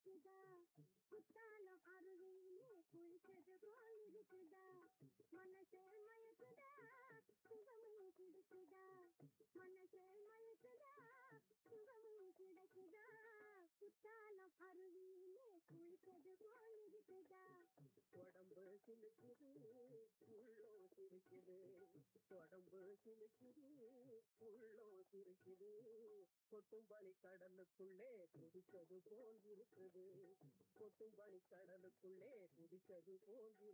இருக்குதா குத்தாலம் அருவியிலே குளிச்சது போல் இருக்குதா மனசே மயக்குதா சுகமும் கிடைக்குதா மனசே மயக்குதா சுகமும் கிடைக்குதா குத்தாலம் அருவியிலே குளிச்சது போல் இருக்குதா உடம்பு சிலுக்குது உள்ளோ சிரிக்குது உடம்பு சிலுக்குது உள்ளோ சிரிக்குது கொட்டும்பனி கடலுக்குள்ளே குதிச்சது போல் இருக்குது கொட்டும்பனி கடலுக்குள்ளே குதிச்சது போல்